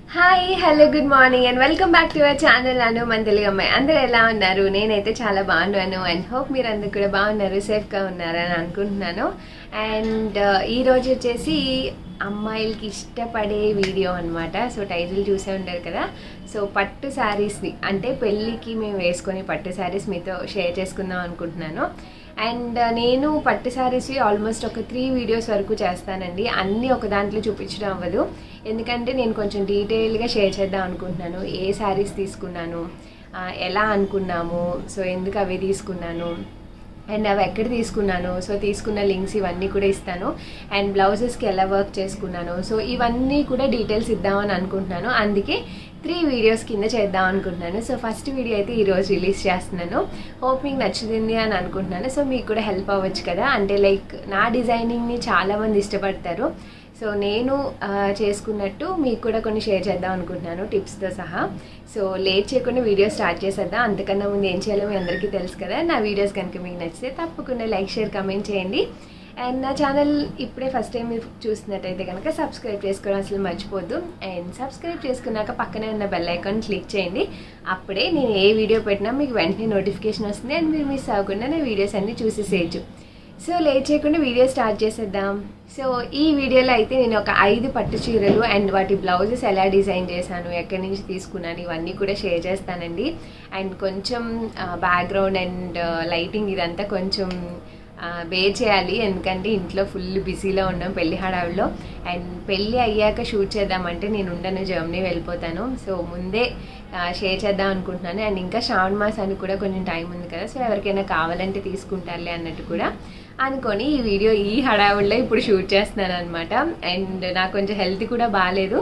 hi hello good morning and welcome back to our channel Anu మన తెలుగు అమ్మాయి అందరూ ఎలా ఉన్నారు నేనైతే చాలా బాగున్నాను అండ్ హోప్ మీరు అందరు కూడా బాగున్నారు సేఫ్గా ఉన్నారని అనుకుంటున్నాను అండ్ ఈ రోజు వచ్చేసి అమ్మాయిలకి ఇష్టపడే వీడియో అనమాట సో టైటిల్ చూసే ఉంటారు కదా సో పట్టు శారీస్ని అంటే పెళ్ళికి మేము వేసుకొని పట్టు శారీస్ మీతో షేర్ చేసుకుందాం అనుకుంటున్నాను అండ్ నేను పట్టు శారీస్వి ఆల్మోస్ట్ ఒక త్రీ వీడియోస్ వరకు చేస్తానండి అన్నీ ఒక దాంట్లో చూపించడం అవ్వదు ఎందుకంటే నేను కొంచెం డీటెయిల్గా షేర్ చేద్దాం అనుకుంటున్నాను ఏ శారీస్ తీసుకున్నాను ఆ, ఎలా అనుకున్నాము సో ఎందుకు అవి తీసుకున్నాను అండ్ అవి ఎక్కడ తీసుకున్నాను సో తీసుకున్న లింక్స్ ఇవన్నీ కూడా ఇస్తాను అండ్ బ్లౌజెస్కి ఎలా వర్క్ చేసుకున్నాను సో ఇవన్నీ కూడా డీటెయిల్స్ ఇద్దామని అనుకుంటున్నాను అందుకే త్రీ వీడియోస్ కింద చేద్దాం అనుకుంటున్నాను సో ఫస్ట్ వీడియో అయితే ఈరోజు రిలీజ్ చేస్తున్నాను హోప్ మీకు నచ్చుతుంది అని అనుకుంటున్నాను సో మీకు కూడా హెల్ప్ అవ్వచ్చు కదా అంటే లైక్ నా డిజైనింగ్ని చాలామంది ఇష్టపడతారు సో నేను ఆ, చేసుకున్నట్టు మీకు కూడా కొన్ని షేర్ చేద్దాం అనుకుంటున్నాను టిప్స్తో సహా సో లేట్ చేయకుండా వీడియో స్టార్ట్ చేసేద్దాం అంతకన్నా ముందు ఏం చేయాలో మీ అందరికీ తెలుసు కదా నా వీడియోస్ కనుక మీకు నచ్చితే తప్పకుండా లైక్ షేర్ కమెంట్ చేయండి అండ్ నా ఛానల్ ఇప్పుడే ఫస్ట్ టైం మీరు చూస్తున్నట్టయితే కనుక సబ్స్క్రైబ్ చేసుకోవడం అసలు మర్చిపోద్దు అండ్ సబ్స్క్రైబ్ చేసుకున్నాక పక్కనే ఉన్న బెల్ ఐకాన్ క్లిక్ చేయండి అప్పుడే నేను ఏ వీడియో పెట్టినా మీకు వెంటనే నోటిఫికేషన్ వస్తుంది అండ్ మీరు మిస్ అవ్వకుండా నా వీడియోస్ అన్నీ చూసేసేయచ్చు సో లేట్ చేయకుండా వీడియో స్టార్ట్ చేసేద్దాం సో ఈ వీడియోలో అయితే నేను ఒక ఐదు పట్టు చీరలు అండ్ వాటి బ్లౌజెస్ ఎలా డిజైన్ చేశాను ఎక్కడి నుంచి తీసుకున్నాను ఇవన్నీ కూడా షేర్ చేస్తానండి అండ్ కొంచెం బ్యాక్గ్రౌండ్ అండ్ లైటింగ్ ఇదంతా కొంచెం బేర్ చేయాలి ఎందుకంటే ఇంట్లో ఫుల్ బిజీలో ఉన్నాం పెళ్లి హడావిడిలో అండ్ పెళ్ళి అయ్యాక షూట్ చేద్దామంటే నేను ఉండను జర్మనీ వెళ్ళిపోతాను సో ముందే షేర్ చేద్దాం అనుకుంటున్నాను అండ్ ఇంకా శ్రావణ మాసానికి కూడా కొంచెం టైం ఉంది కదా సో ఎవరికైనా కావాలంటే తీసుకుంటారులే అన్నట్టు కూడా అనుకొని ఈ వీడియో ఈ హడావుల్లో ఇప్పుడు షూట్ చేస్తున్నాను అనమాట అండ్ నాకు కొంచెం హెల్త్ కూడా బాగాలేదు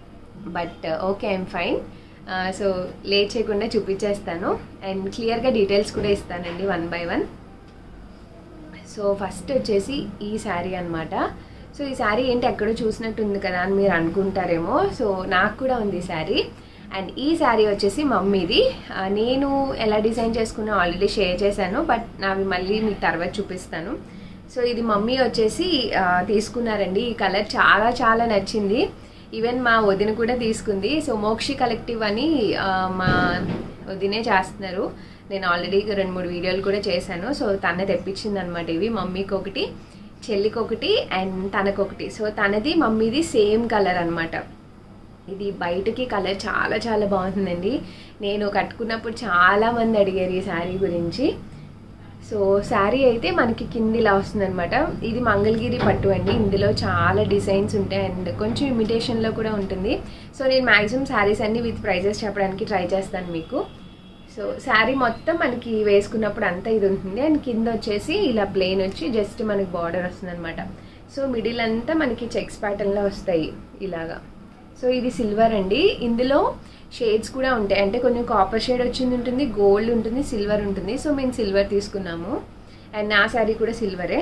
but okay I'm fine so late చేయకుండా చూపించేస్తాను అండ్ క్లియర్గా డీటెయిల్స్ కూడా ఇస్తానండి one by one so first వచ్చేసి ఈ శారీ అనమాట సో ఈ శారీ ఏంటి ఎక్కడో చూసినట్టు ఉంది కదా అని మీరు అనుకుంటారేమో సో నాకు కూడా ఉంది ఈ శారీ అండ్ ఈ శారీ వచ్చేసి మమ్మీది ఆ, నేను ఎలా డిజైన్ చేసుకున్నా ఆల్రెడీ షేర్ చేశాను బట్ నావి మళ్ళీ మీకు తర్వాత చూపిస్తాను సో ఇది మమ్మీ వచ్చేసి ఆ, తీసుకున్నారండి ఈ కలర్ చాలా చాలా నచ్చింది ఈవెన్ మా వదిన కూడా తీసుకుంది సో మోక్షి కలెక్టివ్ అని ఆ, మా వదినే చేస్తున్నారు నేను ఆల్రెడీ రెండు మూడు వీడియోలు కూడా చేశాను సో తనే తెప్పించింది అనమాట ఇవి మమ్మీకి ఒకటి చెల్లికి ఒకటి అండ్ తనకొకటి సో తనది మమ్మీది సేమ్ కలర్ అనమాట ఇది బయటకి కలర్ చాలా చాలా బాగుంటుందండి నేను కట్టుకున్నప్పుడు చాలా మంది అడిగారు ఈ శారీ గురించి సో శారీ అయితే మనకి కిందిలా వస్తుందన్నమాట ఇది మంగళగిరి పట్టు అండి ఇందులో చాలా డిజైన్స్ ఉంటాయి అండ్ కొంచెం ఇమిటేషన్లో కూడా ఉంటుంది సో నేను మ్యాక్సిమం శారీస్ అన్ని విత్ ప్రైజెస్ చెప్పడానికి ట్రై చేస్తాను మీకు సో శారీ మొత్తం మనకి వేసుకున్నప్పుడు అంతా ఇది ఉంటుంది అండ్ కింద వచ్చేసి ఇలా ప్లెయిన్ వచ్చి జస్ట్ మనకి బార్డర్ వస్తుంది అనమాట సో మిడిల్ అంతా మనకి చెక్స్ ప్యాటర్న్లో వస్తాయి ఇలాగా సో ఇది సిల్వర్ అండి ఇందులో షేడ్స్ కూడా ఉంటాయి అంటే కొంచెం కాపర్ షేడ్ వచ్చింది ఉంటుంది గోల్డ్ ఉంటుంది సిల్వర్ ఉంటుంది సో మేము సిల్వర్ తీసుకున్నాము అండ్ నా శారీ కూడా సిల్వరే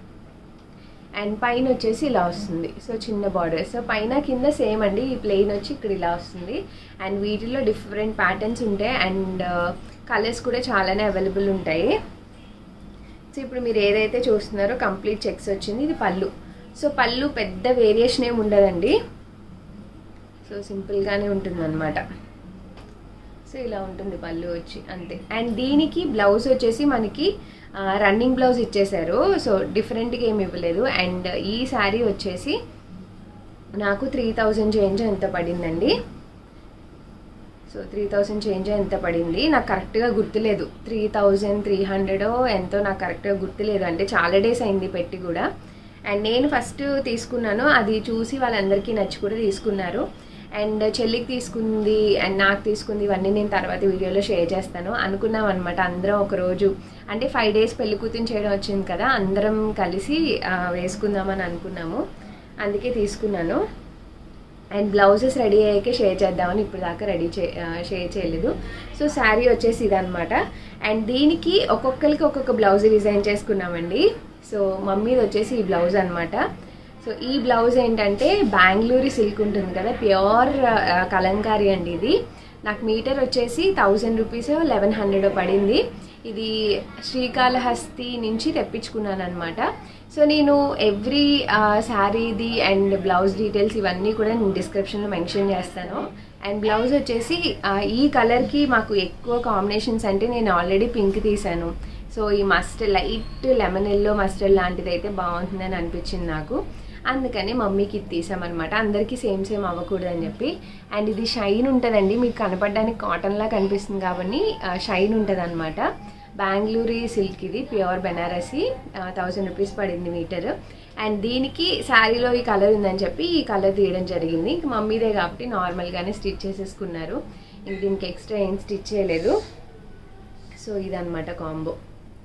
అండ్ పైన వచ్చేసి ఇలా వస్తుంది సో చిన్న బార్డర్ సో పైన కింద సేమ్ అండి ఈ ప్లెయిన్ వచ్చి ఇక్కడ ఇలా వస్తుంది అండ్ వీటిలో డిఫరెంట్ ప్యాటర్న్స్ ఉంటాయి అండ్ కలర్స్ కూడా చాలానే అవైలబుల్ ఉంటాయి సో ఇప్పుడు మీరు ఏదైతే చూస్తున్నారో కంప్లీట్ చెక్స్ వచ్చింది ఇది పళ్ళు సో పళ్ళు పెద్ద వేరియేషన్ ఏమి ఉండదండి సో సింపుల్గానే ఉంటుంది అనమాట సో ఇలా ఉంటుంది పళ్ళు వచ్చి అంతే అండ్ దీనికి బ్లౌజ్ వచ్చేసి మనకి రన్నింగ్ బ్లౌజ్ ఇచ్చేసారు సో డిఫరెంట్గా ఏమి ఇవ్వలేదు అండ్ ఈ శారీ వచ్చేసి నాకు త్రీ థౌజండ్ చేంజ్ ఎంత పడిందండి సో త్రీ థౌజండ్ చేంజ్ ఎంత పడింది నాకు కరెక్ట్గా గుర్తులేదు త్రీ థౌజండ్ త్రీ హండ్రెడ్ ఎంతో నాకు కరెక్ట్గా గుర్తులేదు అంటే చాలా డేస్ అయింది పెట్టి కూడా అండ్ నేను ఫస్ట్ తీసుకున్నాను అది చూసి వాళ్ళందరికీ నచ్చి కూడా తీసుకున్నారు అండ్ చెల్లికి తీసుకుంది అండ్ నాకు తీసుకుంది ఇవన్నీ నేను తర్వాత వీడియోలో షేర్ చేస్తాను అనుకున్నాం అనమాట అందరం ఒక రోజు అంటే ఫైవ్ డేస్ పెళ్లి కూతురు చేయడం వచ్చింది కదా అందరం కలిసి ఆ, వేసుకుందామని అనుకున్నాము అందుకే తీసుకున్నాను అండ్ బ్లౌజెస్ రెడీ అయ్యాకే షేర్ చేద్దామని ఇప్పుడు దాకా రెడీ చే ఆ, షేర్ చేయలేదు సో శారీ వచ్చేసి ఇదనమాట అండ్ దీనికి ఒక్కొక్కరికి ఒక్కొక్క బ్లౌజ్ డిజైన్ చేసుకున్నామండి సో మమ్మీది వచ్చేసి ఈ బ్లౌజ్ అనమాట సో ఈ బ్లౌజ్ ఏంటంటే బెంగళూరు సిల్క్ ఉంటుంది కదా ప్యూర్ కలంకారీ అండి ఇది నాకు మీటర్ వచ్చేసి థౌజండ్ రూపీస్ లెవెన్ హండ్రెడ్ పడింది ఇది శ్రీకాళహస్తి నుంచి తెప్పించుకున్నాను అనమాట సో నేను ఎవ్రీ శారీది అండ్ బ్లౌజ్ డీటెయిల్స్ ఇవన్నీ కూడా నేను డిస్క్రిప్షన్లో మెన్షన్ చేస్తాను అండ్ బ్లౌజ్ వచ్చేసి ఆ, ఈ కలర్కి మాకు ఎక్కువ కాంబినేషన్స్ అంటే నేను ఆల్రెడీ పింక్ తీసాను సో ఈ mustard light lemon yellow mustard లాంటిది అయితే బాగుంటుందని అనిపించింది నాకు అందుకని మమ్మీకి ఇది తీసామన్నమాట అందరికీ సేమ్ సేమ్ అవ్వకూడదని చెప్పి అండ్ ఇది షైన్ ఉంటుందండి మీకు కనపడడానికి కాటన్లా కనిపిస్తుంది కాబట్టి షైన్ ఉంటుంది అనమాట బెంగళూరి సిల్క్ ఇది ప్యూర్ బెనారసి థౌజండ్ రూపీస్ పడింది మీటర్ అండ్ దీనికి శారీలో ఈ కలర్ ఉందని చెప్పి ఈ కలర్ తీయడం జరిగింది ఇంక మమ్మీదే కాబట్టి నార్మల్గానే స్టిచ్ చేసేసుకున్నారు ఇంక దీనికి ఎక్స్ట్రా ఏం స్టిచ్ చేయలేదు సో ఇదన్నమాట కాంబో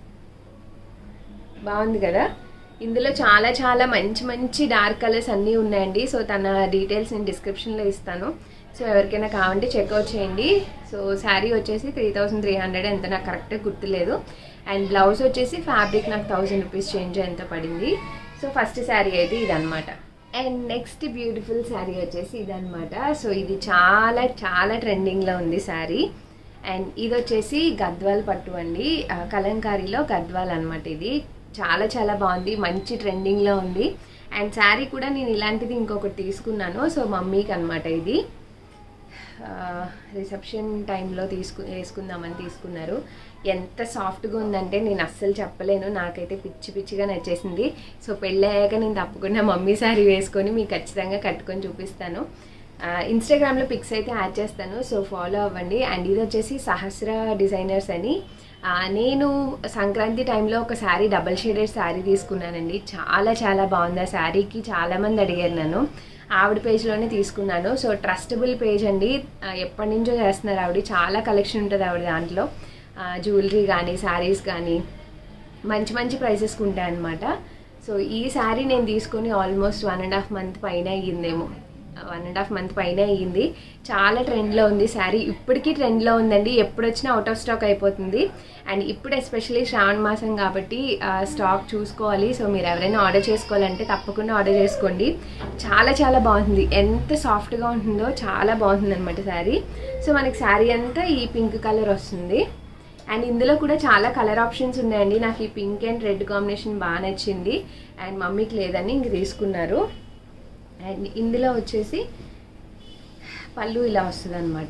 బాగుంది కదా ఇందులో చాలా చాలా మంచి మంచి డార్క్ కలర్స్ అన్నీ ఉన్నాయండి సో తన డీటెయిల్స్ నేను డిస్క్రిప్షన్లో ఇస్తాను సో ఎవరికైనా కావాలంటే చెక్అవుట్ చేయండి సో శారీ వచ్చేసి త్రీ థౌసండ్ త్రీ హండ్రెడ్ ఎంత నాకు కరెక్ట్గా గుర్తులేదు అండ్ బ్లౌజ్ వచ్చేసి ఫ్యాబ్రిక్ నాకు థౌసండ్ రూపీస్ చేంజ్ ఎంత పడింది సో ఫస్ట్ శారీ అయితే ఇదనమాట అండ్ నెక్స్ట్ బ్యూటిఫుల్ శారీ వచ్చేసి ఇదనమాట సో ఇది చాలా చాలా ట్రెండింగ్లో ఉంది శారీ అండ్ ఇది వచ్చేసి గద్వాల్ పట్టు అండి ఆ, కలంకారీలో గద్వాల్ అనమాట ఇది చాలా చాలా బాగుంది మంచి ట్రెండింగ్లో ఉంది అండ్ శారీ కూడా నేను ఇలాంటిది ఇంకొకటి తీసుకున్నాను సో మమ్మీకి అనమాట ఇది రిసెప్షన్ టైంలో తీసుకు వేసుకుందామని తీసుకున్నారు ఎంత సాఫ్ట్గా ఉందంటే నేను అస్సలు చెప్పలేను నాకైతే పిచ్చి పిచ్చిగా నచ్చేసింది సో పెళ్ళయ్యాక నేను తప్పకుండా మమ్మీ శారీ వేసుకొని మీకు ఖచ్చితంగా కట్టుకొని చూపిస్తాను ఇన్స్టాగ్రామ్లో పిక్స్ అయితే యాడ్ చేస్తాను సో ఫాలో అవ్వండి అండ్ ఇది వచ్చేసి సహస్ర డిజైనర్స్ అని ఆ, నేను సంక్రాంతి టైంలో ఒక శారీ డబల్ షేడెడ్ శారీ తీసుకున్నానండి చాలా చాలా బాగుంది ఆ శారీకి చాలామంది అడిగారు నన్ను ఆవిడ పేజ్లోనే తీసుకున్నాను సో ట్రస్టబుల్ పేజ్ అండి ఆ, ఎప్పటి నుంచో చేస్తున్నారు ఆవిడ చాలా కలెక్షన్ ఉంటుంది ఆవిడ దాంట్లో జ్యువెలరీ కానీ శారీస్ కానీ మంచి మంచి ప్రైసెస్కి ఉంటాయి అనమాట సో ఈ శారీ నేను తీసుకొని almost one and half month పైన అయ్యిందేమో వన్ అండ్ హాఫ్ మంత్ పైన అయ్యింది చాలా ట్రెండ్లో ఉంది శారీ ఇప్పటికీ ట్రెండ్లో ఉందండి ఎప్పుడు వచ్చినా అవుట్ ఆఫ్ స్టాక్ అయిపోతుంది అండ్ ఇప్పుడు ఎస్పెషల్లీ శ్రావణ మాసం కాబట్టి ఆ, స్టాక్ చూసుకోవాలి సో మీరు ఎవరైనా ఆర్డర్ చేసుకోవాలంటే తప్పకుండా ఆర్డర్ చేసుకోండి చాలా చాలా బాగుంది ఎంత సాఫ్ట్గా ఉంటుందో చాలా బాగుంటుంది అనమాట శారీ సో మనకి శారీ అంతా ఈ పింక్ కలర్ వస్తుంది అండ్ ఇందులో కూడా చాలా కలర్ ఆప్షన్స్ ఉన్నాయండి నాకు ఈ పింక్ అండ్ రెడ్ కాంబినేషన్ బాగా నచ్చింది అండ్ మమ్మీకి లేదని ఇంక తీసుకున్నారు అండ్ ఇందులో వచ్చేసి పళ్ళు ఇలా వస్తుంది అనమాట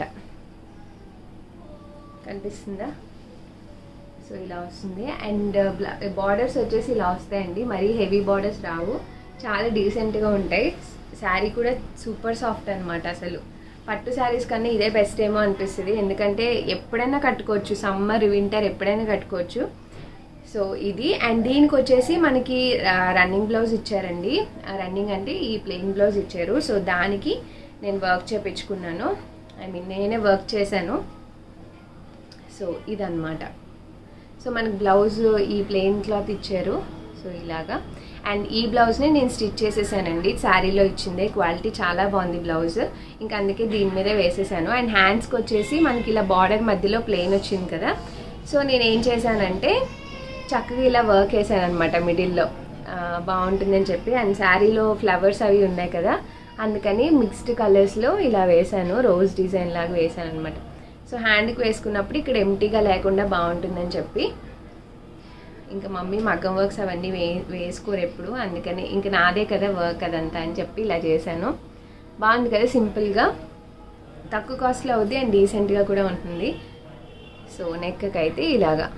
కనిపిస్తుందా సో ఇలా వస్తుంది అండ్ బార్డర్స్ వచ్చేసి ఇలా వస్తాయండి మరీ హెవీ బార్డర్స్ రావు చాలా డీసెంట్గా ఉంటాయి శారీ కూడా సూపర్ సాఫ్ట్ అనమాట అసలు పట్టు శారీస్ కన్నా ఇదే బెస్ట్ ఏమో అనిపిస్తుంది ఎందుకంటే ఎప్పుడైనా కట్టుకోవచ్చు సమ్మర్ వింటర్ ఎప్పుడైనా కట్టుకోవచ్చు సో ఇది అండ్ దీనికి వచ్చేసి మనకి రన్నింగ్ బ్లౌజ్ ఇచ్చారండి రన్నింగ్ అంటే ఈ ప్లెయిన్ బ్లౌజ్ ఇచ్చారు సో దానికి నేను వర్క్ చేపించుకున్నాను ఐ మీన్ నేనే వర్క్ చేశాను సో ఇదన్నమాట సో మనకి బ్లౌజ్ ఈ ప్లెయిన్ క్లాత్ ఇచ్చారు సో ఇలాగా అండ్ ఈ బ్లౌజ్ని నేను స్టిచ్ చేసేసానండి శారీలో ఇచ్చిందే క్వాలిటీ చాలా బాగుంది బ్లౌజ్ ఇంకా అందుకే దీని మీదే వేసేసాను అండ్ హ్యాండ్స్కి వచ్చేసి మనకి ఇలా బార్డర్ మధ్యలో ప్లెయిన్ వచ్చింది కదా సో నేను ఏం చేశానంటే చక్కగా ఇలా వర్క్ వేసాను అనమాట మిడిల్లో బాగుంటుందని చెప్పి అండ్ శారీలో ఫ్లవర్స్ అవి ఉన్నాయి కదా అందుకని మిక్స్డ్ కలర్స్లో ఇలా వేసాను రోజ్ డిజైన్ లాగా వేసాను అనమాట సో హ్యాండ్కి వేసుకున్నప్పుడు ఇక్కడ ఎంటీగా లేకుండా బాగుంటుందని చెప్పి ఇంకా మమ్మీ మగ్గం వర్క్స్ అవన్నీ వే వేసుకోరు ఎప్పుడు అందుకని ఇంకా నాదే కదా వర్క్ అదంతా అని చెప్పి ఇలా చేశాను బాగుంది కదా సింపుల్గా తక్కువ కాస్ట్లో అవుద్ది అండ్ డీసెంట్గా కూడా ఉంటుంది సో నెక్కి అయితే ఇలాగా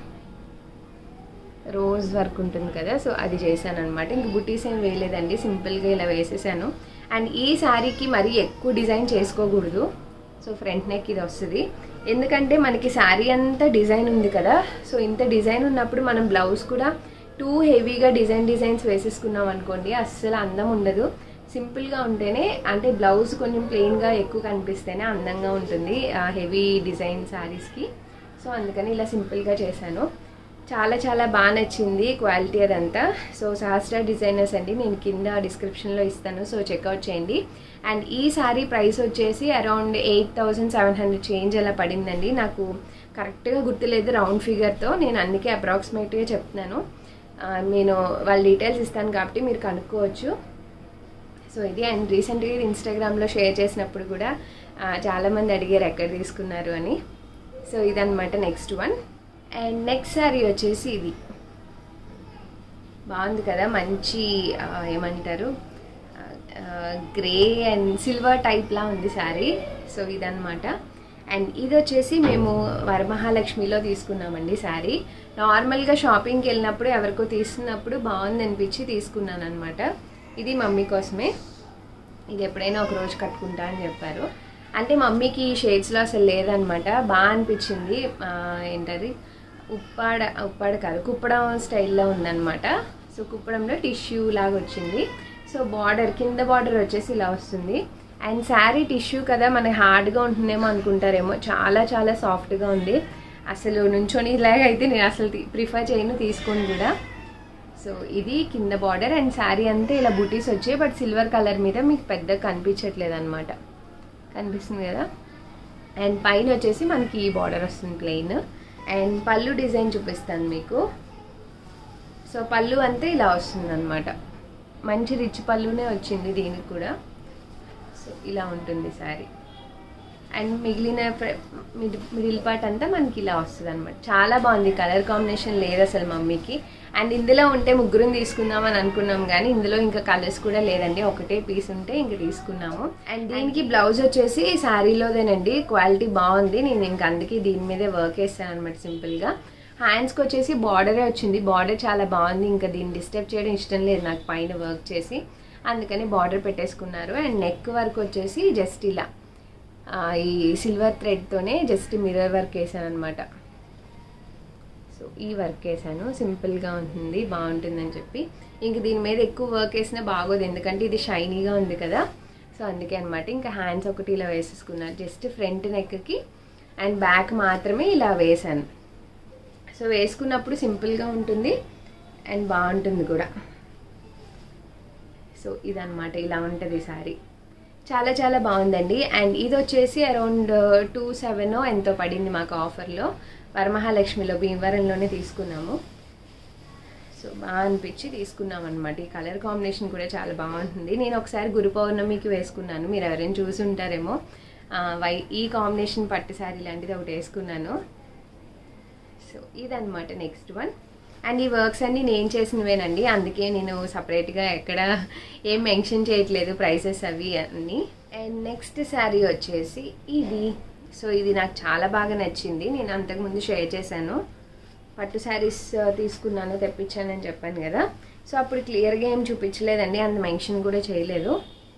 రోజ్ వర్క్ ఉంటుంది కదా సో అది చేశాను అనమాట ఇంక బుటీస్ ఏం వేయలేదండి సింపుల్గా ఇలా వేసేసాను అండ్ ఈ శారీకి మరీ ఎక్కువ డిజైన్ చేసుకోకూడదు సో ఫ్రంట్ నెక్ ఇది వస్తుంది ఎందుకంటే మనకి శారీ అంతా డిజైన్ ఉంది కదా సో ఇంత డిజైన్ ఉన్నప్పుడు మనం బ్లౌజ్ కూడా టూ హెవీగా డిజైన్ డిజైన్స్ వేసేసుకున్నాం అనుకోండి అస్సలు అందం ఉండదు సింపుల్గా ఉంటేనే అంటే బ్లౌజ్ కొంచెం ప్లెయిన్గా ఎక్కువ కనిపిస్తేనే అందంగా ఉంటుంది హెవీ డిజైన్ శారీస్కి సో అందుకని ఇలా సింపుల్గా చేశాను చాలా చాలా బాగా నచ్చింది క్వాలిటీ అదంతా సో సహస్ర డిజైనర్స్ అండి నేను కింద డిస్క్రిప్షన్లో ఇస్తాను సో చెక్అవుట్ చేయండి అండ్ ఈ శారీ ప్రైస్ వచ్చేసి around eight thousand seven hundred change అలా పడిందండి నాకు కరెక్ట్గా గుర్తులేదు రౌండ్ ఫిగర్తో నేను అందుకే అప్రాక్సిమేట్గా చెప్తున్నాను ఆ, నేను వాళ్ళ డీటెయిల్స్ ఇస్తాను కాబట్టి మీరు కనుక్కోవచ్చు సో ఇది అండ్ రీసెంట్గా ఇది ఇన్స్టాగ్రామ్లో షేర్ చేసినప్పుడు కూడా ఆ, చాలామంది అడిగారు ఎక్కడ తీసుకున్నారు అని సో ఇదన్నమాట next one and next sari వచ్చేసి ఇది బాగుంది కదా మంచి ఆ, ఏమంటారు గ్రే అండ్ సిల్వర్ టైప్లా ఉంది శారీ సో ఇదన్నమాట అండ్ ఇది వచ్చేసి మేము వరమహాలక్ష్మిలో తీసుకున్నామండి శారీ నార్మల్గా షాపింగ్కి వెళ్ళినప్పుడు ఎవరికో తీసుకున్నప్పుడు బాగుంది అనిపించి తీసుకున్నాను అనమాట ఇది మమ్మీ కోసమే ఇది ఎప్పుడైనా ఒక రోజు కట్టుకుంటా అని చెప్పారు అంటే మమ్మీకి ఈ షేడ్స్లో అసలు లేదనమాట బాగా అనిపించింది ఆ, ఏంటది ఉప్పాడ ఉప్పాడ కాదు కుప్పడం స్టైల్లో ఉందన్నమాట సో కుప్పడంలో టిష్యూ లాగా వచ్చింది సో బార్డర్ కింద బార్డర్ వచ్చేసి ఇలా వస్తుంది అండ్ శారీ టిష్యూ కదా మనకి హార్డ్గా ఉంటుందేమో అనుకుంటారేమో చాలా చాలా సాఫ్ట్గా ఉంది అసలు నుంచొని ఇలాగ అయితే నేను అసలు ప్రిఫర్ చేయను తీసుకొని కూడా సో ఇది కింద బార్డర్ అండ్ శారీ అంతా ఇలా బుటీస్ వచ్చాయి బట్ సిల్వర్ కలర్ మీద మీకు పెద్దగా కనిపించట్లేదు అనమాట కనిపిస్తుంది కదా అండ్ పైన వచ్చేసి మనకి ఈ బార్డర్ వస్తుంది ప్లెయిన్ అండ్ పళ్ళు డిజైన్ చూపిస్తాను మీకు సో పళ్ళు అంతా ఇలా వస్తుంది అనమాట మంచి రిచ్ పళ్ళునే వచ్చింది దీనికి కూడా సో ఇలా ఉంటుంది శారీ అండ్ మిగిలిన ఫ్ర- మిడి- మిడిల్ పార్ట్ అంతా మనకి ఇలా వస్తుంది అనమాట చాలా బాగుంది కలర్ కాంబినేషన్ లేదు అసలు మమ్మీకి అండ్ ఇందులో ఉంటే ముగ్గురం తీసుకుందాం అని అనుకున్నాం కానీ ఇందులో ఇంకా కలర్స్ కూడా లేదండి ఒకటే పీస్ ఉంటే ఇంక తీసుకున్నాము అండ్ దీనికి బ్లౌజ్ వచ్చేసి శారీలోదేనండి క్వాలిటీ బాగుంది నేను ఇంక అందుకే దీని మీదే వర్క్ వేస్తాను అనమాట సింపుల్గా హ్యాండ్స్కి వచ్చేసి బార్డరే వచ్చింది బార్డర్ చాలా బాగుంది ఇంకా దీన్ని డిస్టర్బ్ చేయడం ఇష్టం లేదు నాకు పైన వర్క్ చేసి అందుకని బార్డర్ పెట్టేసుకున్నారు అండ్ నెక్ వర్క్ వచ్చేసి జస్ట్ ఇలా ఆ, ఈ సిల్వర్ థ్రెడ్తోనే జస్ట్ మిర్రర్ వర్క్ వేసాను అనమాట సో ఈ వర్క్ వేసాను సింపుల్గా ఉంటుంది బాగుంటుందని చెప్పి ఇంక దీని మీద ఎక్కువ వర్క్ వేసినా బాగోదు ఎందుకంటే ఇది షైనీగా ఉంది కదా సో అందుకే అనమాట ఇంకా హ్యాండ్స్ ఒకటి ఇలా వేసేసుకున్నాను జస్ట్ ఫ్రంట్ నెక్కి అండ్ బ్యాక్ మాత్రమే ఇలా వేసాను సో వేసుకున్నప్పుడు సింపుల్గా ఉంటుంది అండ్ బాగుంటుంది కూడా సో ఇదన్నమాట ఇలా ఉంటుంది సారీ చాలా చాలా బాగుందండి అండ్ ఇది వచ్చేసి అరౌండ్ టూ సెవెన్ ఎంతో పడింది మాకు ఆఫర్లో వరమహాలక్ష్మిలో భీమవరంలోనే తీసుకున్నాము సో బాగా అనిపించి తీసుకున్నాం అనమాట ఈ కలర్ కాంబినేషన్ కూడా చాలా బాగుంటుంది నేను ఒకసారి గురు పౌర్ణమికి వేసుకున్నాను మీరు ఎవరైనా చూసి ఉంటారేమో ఆ, వై ఈ కాంబినేషన్ పట్టు శారీ లాంటిది ఒకటి వేసుకున్నాను సో ఇదన్నమాట నెక్స్ట్ వన్ అండ్ ఈ వర్క్స్ అన్ని నేను చేసినవేనండి అందుకే నేను సపరేట్గా ఎక్కడ ఏం మెన్షన్ చేయట్లేదు ప్రైసెస్ అవి అన్ని అండ్ నెక్స్ట్ శారీ వచ్చేసి ఇది సో ఇది నాకు చాలా బాగా నచ్చింది నేను అంతకుముందు షేర్ చేశాను పట్టు శారీస్ తీసుకున్నాను తెప్పించానని చెప్పాను కదా సో అప్పుడు క్లియర్గా ఏం చూపించలేదండి అంత మెన్షన్ కూడా చేయలేదు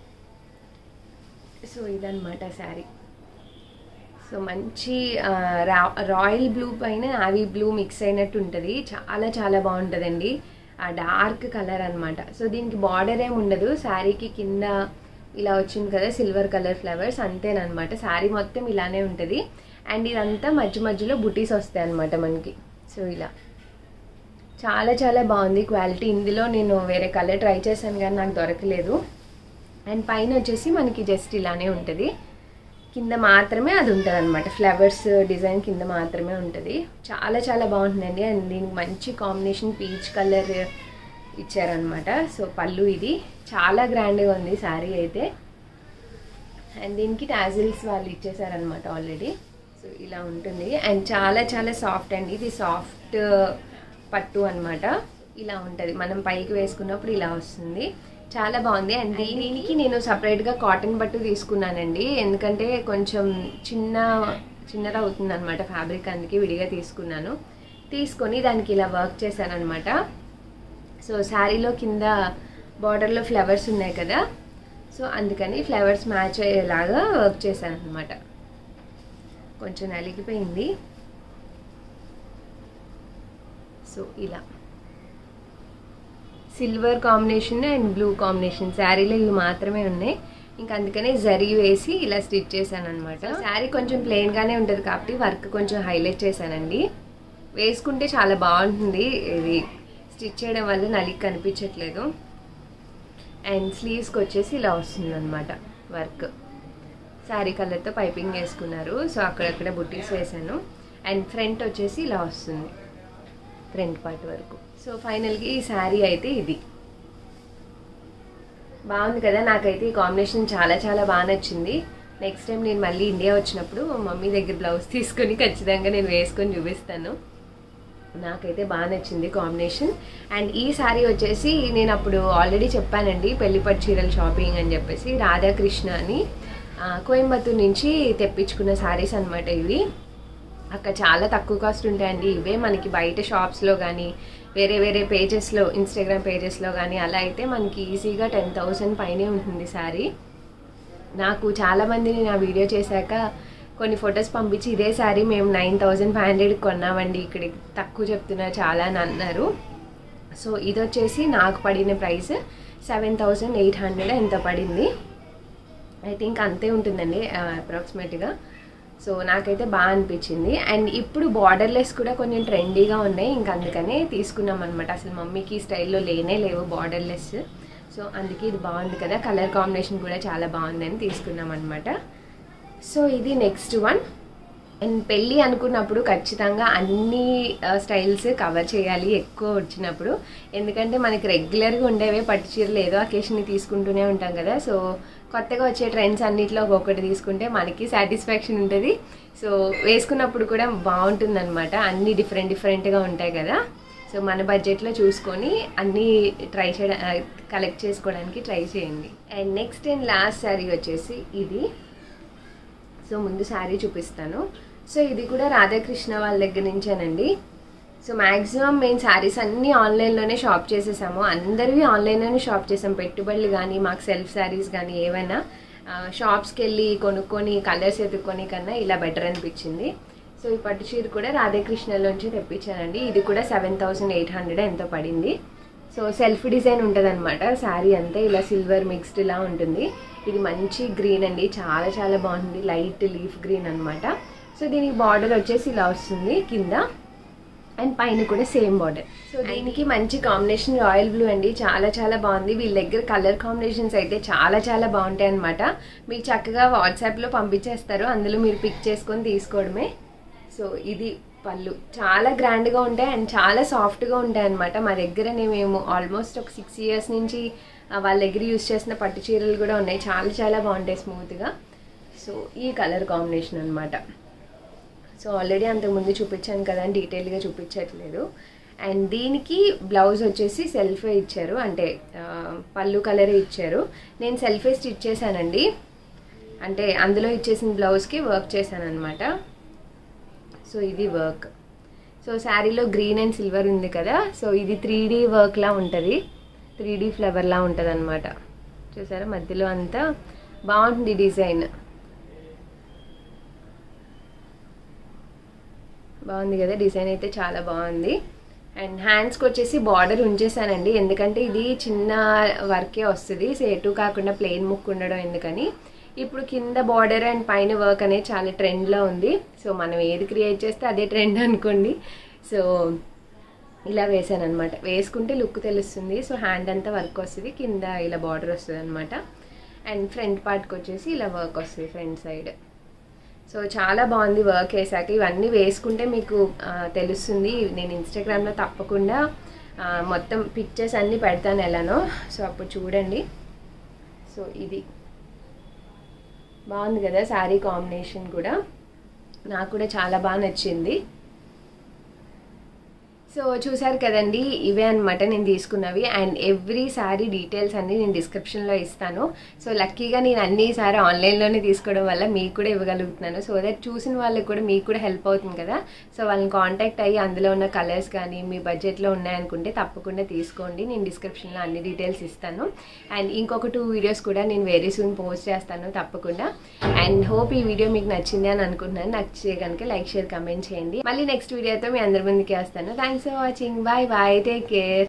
సో ఇదన్నమాట శారీ సో మంచి ఆ, రా- రాయల్ బ్లూ పైన నావీ బ్లూ మిక్స్ అయినట్టు ఉంటుంది చాలా చాలా బాగుంటుందండి ఆ డార్క్ కలర్ అన్నమాట సో దీనికి బార్డర్ ఏమి ఉండదు శారీకి కింద ఇలా వచ్చింది కదా సిల్వర్ కలర్ ఫ్లవర్స్ అంతేనమాట శారీ మొత్తం ఇలానే ఉంటుంది అండ్ ఇదంతా మధ్య మధ్యలో బుటీస్ వస్తాయి అనమాట మనకి సో ఇలా చాలా చాలా బాగుంది క్వాలిటీ ఇందులో నేను వేరే కలర్ ట్రై చేశాను కానీ నాకు దొరకలేదు అండ్ పైన వచ్చేసి మనకి జస్ట్ ఇలానే ఉంటుంది కింద మాత్రమే అది ఉంటుంది అనమాట ఫ్లవర్స్ డిజైన్ కింద మాత్రమే ఉంటుంది చాలా చాలా బాగుంటుందండి అండ్ దీనికి మంచి కాంబినేషన్ పీచ్ కలర్ ఇచ్చారనమాట సో పళ్ళు ఇది చాలా గ్రాండ్గా ఉంది శారీ అయితే అండ్ దీనికి టాజిల్స్ వాళ్ళు ఇచ్చేసారనమాట ఆల్రెడీ సో ఇలా ఉంటుంది అండ్ చాలా చాలా సాఫ్ట్ అండి ఇది సాఫ్ట్ పట్టు అన్నమాట ఇలా ఉంటుంది మనం పైకి వేసుకున్నప్పుడు ఇలా వస్తుంది చాలా బాగుంది అండ్ దీనికి నేను సపరేట్గా కాటన్ పట్టు తీసుకున్నానండి ఎందుకంటే కొంచెం చిన్న చిన్నది అవుతుంది అనమాట ఫ్యాబ్రిక్ అందుకే విడిగా తీసుకున్నాను తీసుకొని దానికి ఇలా వర్క్ చేశాను అనమాట సో శారీలో కింద బార్డర్లో ఫ్లవర్స్ ఉన్నాయి కదా సో అందుకని ఫ్లవర్స్ మ్యాచ్ అయ్యేలాగా వర్క్ చేశాను అనమాట కొంచెం నలిగిపోయింది సో ఇలా silver combination and blue combination శారీలో ఇవి మాత్రమే ఉన్నాయి ఇంకా అందుకనే జరీ వేసి ఇలా స్టిచ్ చేశాను అనమాట శారీ కొంచెం ప్లెయిన్ గానే ఉంటుంది కాబట్టి వర్క్ కొంచెం హైలైట్ చేశానండి వేసుకుంటే చాలా బాగుంటుంది ఇది స్టిచ్ చేయడం వల్ల నలిగి కనిపించట్లేదు అండ్ స్లీవ్స్కి వచ్చేసి ఇలా వస్తుంది అనమాట వర్క్ శారీ కలర్తో పైపింగ్ వేసుకున్నారు సో అక్కడక్కడ బుట్టీస్ వేసాను అండ్ ఫ్రంట్ వచ్చేసి ఇలా వస్తుంది ఫ్రంట్ పార్ట్ వరకు సో ఫైనల్గా ఈ శారీ అయితే ఇది బాగుంది కదా నాకైతే ఈ కాంబినేషన్ చాలా చాలా బాగా నచ్చింది నెక్స్ట్ టైం నేను మళ్ళీ ఇండియా వచ్చినప్పుడు మా మమ్మీ దగ్గర బ్లౌజ్ తీసుకొని ఖచ్చితంగా నేను వేసుకొని చూపిస్తాను నాకైతే బాగా నచ్చింది కాంబినేషన్ అండ్ ఈ శారీ వచ్చేసి నేను అప్పుడు ఆల్రెడీ చెప్పానండి పెళ్లిపట్టు చీరల షాపింగ్ అని చెప్పేసి రాధాకృష్ణ అని ఆ, కోయంబత్తూర్ నుంచి తెప్పించుకున్న శారీస్ అనమాట ఇవి అక్కడ చాలా తక్కువ కాస్ట్ ఉంటాయండి ఇవే మనకి బయట షాప్స్లో కానీ వేరే వేరే పేజెస్లో ఇన్స్టాగ్రామ్ పేజెస్లో కానీ అలా అయితే మనకి ఈజీగా టెన్ థౌసండ్ పైనే ఉంటుంది శారీ నాకు చాలా మందిని నా వీడియో చేశాక కొన్ని ఫొటోస్ పంపించి ఇదే సారీ మేము నైన్ థౌజండ్ ఫైవ్ హండ్రెడ్ కొన్నామండి ఇక్కడ తక్కువ చెప్తున్నారు చాలా అని అన్నారు సో ఇది వచ్చేసి నాకు పడిన price seven thousand eight hundred ఎంత పడింది ఐ థింక్ అంతే ఉంటుందండి అప్రాక్సిమేట్గా సో నాకైతే బాగా అనిపించింది అండ్ ఇప్పుడు బార్డర్లెస్ కూడా కొంచెం ట్రెండీగా ఉన్నాయి ఇంకా అందుకనే తీసుకున్నాం అనమాట అసలు మమ్మీకి ఈ స్టైల్లో లేనే లేవు బార్డర్లెస్ సో అందుకే ఇది బాగుంది కదా కలర్ కాంబినేషన్ కూడా చాలా బాగుందని తీసుకున్నాం అనమాట సో ఇది నెక్స్ట్ వన్ అండ్ పెళ్ళి అనుకున్నప్పుడు ఖచ్చితంగా అన్ని స్టైల్స్ కవర్ చేయాలి ఎక్కువ వచ్చినప్పుడు ఎందుకంటే మనకి రెగ్యులర్గా ఉండేవే పట్టు చీరలు ఏదో అకేషన్ని తీసుకుంటూనే ఉంటాం కదా సో కొత్తగా వచ్చే ట్రెండ్స్ అన్నిట్లో ఒక్కొక్కటి తీసుకుంటే మనకి సాటిస్ఫాక్షన్ ఉంటుంది సో వేసుకున్నప్పుడు కూడా బాగుంటుంది అనమాట అన్ని డిఫరెంట్ డిఫరెంట్గా ఉంటాయి కదా సో మన బడ్జెట్లో చూసుకొని అన్నీ ట్రై చేయడం కలెక్ట్ చేసుకోవడానికి ట్రై చేయండి and next and last sari వచ్చేసి ఇది సో ముందు శారీ చూపిస్తాను సో ఇది కూడా రాధాకృష్ణ వాళ్ళ దగ్గర నుంచేనండి సో మ్యాక్సిమం మేము శారీస్ అన్నీ ఆన్లైన్లోనే షాప్ చేసేసాము అందరివి ఆన్లైన్లోనే షాప్ చేసాం పెట్టుబడులు కానీ మాకు సెల్ఫ్ శారీస్ కానీ ఏవైనా ఆ, షాప్స్కి వెళ్ళి కొనుక్కొని కలర్స్ ఎత్తుక్కొని కన్నా ఇలా బెటర్ అనిపించింది సో ఈ పట్టు చీర కూడా రాధాకృష్ణలోంచి తెప్పించానండి ఇది కూడా సెవెన్ థౌసండ్ ఎయిట్ హండ్రెడ్ ఎంతో పడింది సో సెల్ఫ్ డిజైన్ ఉంటుంది అనమాట శారీ అంతా ఇలా సిల్వర్ మిక్స్డ్ ఇలా ఉంటుంది ఇది మంచి గ్రీన్ అండి చాలా చాలా బాగుంది లైట్ లీఫ్ గ్రీన్ అన్నమాట సో దీనికి బార్డర్ వచ్చేసి ఇలా వస్తుంది కింద అండ్ పైన కూడా సేమ్ బార్డర్ సో దీనికి మంచి కాంబినేషన్ రాయల్ బ్లూ అండి చాలా చాలా బాగుంది వీళ్ళ దగ్గర కలర్ కాంబినేషన్స్ అయితే చాలా చాలా బాగుంటాయి అనమాట మీకు చక్కగా వాట్సాప్లో పంపించేస్తారు అందులో మీరు పిక్ చేసుకొని తీసుకోవడమే సో ఇది పళ్ళు చాలా గ్రాండ్గా ఉంటాయి అండ్ చాలా సాఫ్ట్గా ఉంటాయి అనమాట మా దగ్గర మేము ఆల్మోస్ట్ ఒక సిక్స్ ఇయర్స్ నుంచి ఆ, వాళ్ళ దగ్గర యూస్ చేసిన పట్టు చీరలు కూడా ఉన్నాయి చాలా చాలా బాగుంటాయి స్మూత్గా సో ఈ కలర్ కాంబినేషన్ అనమాట సో ఆల్రెడీ అంతకుముందు చూపించాను కదా అని డీటెయిల్గా చూపించట్లేదు అండ్ దీనికి బ్లౌజ్ వచ్చేసి సెల్ఫే ఇచ్చారు అంటే ఆ, పళ్ళు కలరే ఇచ్చారు నేను సెల్ఫే స్టిచ్ చేశానండి అంటే అందులో ఇచ్చేసిన బ్లౌజ్కి వర్క్ చేశాను అనమాట సో ఇది వర్క్ సో శారీలో గ్రీన్ అండ్ సిల్వర్ ఉంది కదా సో ఇది త్రీ డీ వర్క్లా ఉంటుంది త్రీ డీ ఫ్లవర్లా ఉంటుంది అనమాట చూసారా మధ్యలో అంతా బాగుంటుంది డిజైన్ బాగుంది కదా డిజైన్ అయితే చాలా బాగుంది అండ్ హ్యాండ్స్కి వచ్చేసి బార్డర్ ఉంచేసానండి ఎందుకంటే ఇది చిన్న వర్కే వస్తుంది సో ఎటు కాకుండా ప్లెయిన్ ముక్కు ఉండడం ఎందుకని ఇప్పుడు కింద బార్డర్ అండ్ పైన వర్క్ అనేది చాలా ట్రెండ్లో ఉంది సో మనం ఏది క్రియేట్ చేస్తే అదే ట్రెండ్ అనుకోండి సో ఇలా వేసాను అనమాట వేసుకుంటే లుక్ తెలుస్తుంది సో హ్యాండ్ అంతా వర్క్ వస్తుంది కింద ఇలా బార్డర్ వస్తుంది అనమాట అండ్ ఫ్రంట్ పార్ట్కి వచ్చేసి ఇలా వర్క్ వస్తుంది ఫ్రంట్ సైడ్ సో చాలా బాగుంది వర్క్ వేసాక ఇవన్నీ వేసుకుంటే మీకు ఆ, తెలుస్తుంది నేను ఇన్స్టాగ్రామ్లో తప్పకుండా ఆ, మొత్తం పిక్చర్స్ అన్నీ పెడతాను ఎలానో సో అప్పుడు చూడండి సో ఇది బాగుంది కదా శారీ కాంబినేషన్ కూడా నాకు కూడా చాలా బాగా నచ్చింది సో చూసారు కదండి ఇవే అనమాట నేను తీసుకున్నవి అండ్ ఎవ్రీ సారీ డీటెయిల్స్ అన్ని నేను డిస్క్రిప్షన్లో ఇస్తాను సో లక్కీగా నేను అన్ని సారీ ఆన్లైన్లోనే తీసుకోవడం వల్ల మీకు కూడా ఇవ్వగలుగుతున్నాను సో దట్ చూసిన వాళ్ళకి కూడా మీకు కూడా హెల్ప్ అవుతుంది కదా సో వాళ్ళని కాంటాక్ట్ అయ్యి అందులో ఉన్న కలర్స్ కానీ మీ బడ్జెట్లో ఉన్నాయనుకుంటే తప్పకుండా తీసుకోండి నేను డిస్క్రిప్షన్లో అన్ని డీటెయిల్స్ ఇస్తాను అండ్ ఇంకొక టూ వీడియోస్ కూడా నేను వెరీ సూన్ పోస్ట్ చేస్తాను తప్పకుండా అండ్ హోప్ ఈ వీడియో మీకు నచ్చింది అని అనుకుంటున్నాను నచ్చితే కనుక లైక్ షేర్ కమెంట్ చేయండి మళ్ళీ నెక్స్ట్ వీడియోతో మీ అందరి ముందుకి వస్తాను thanks for watching bye bye take care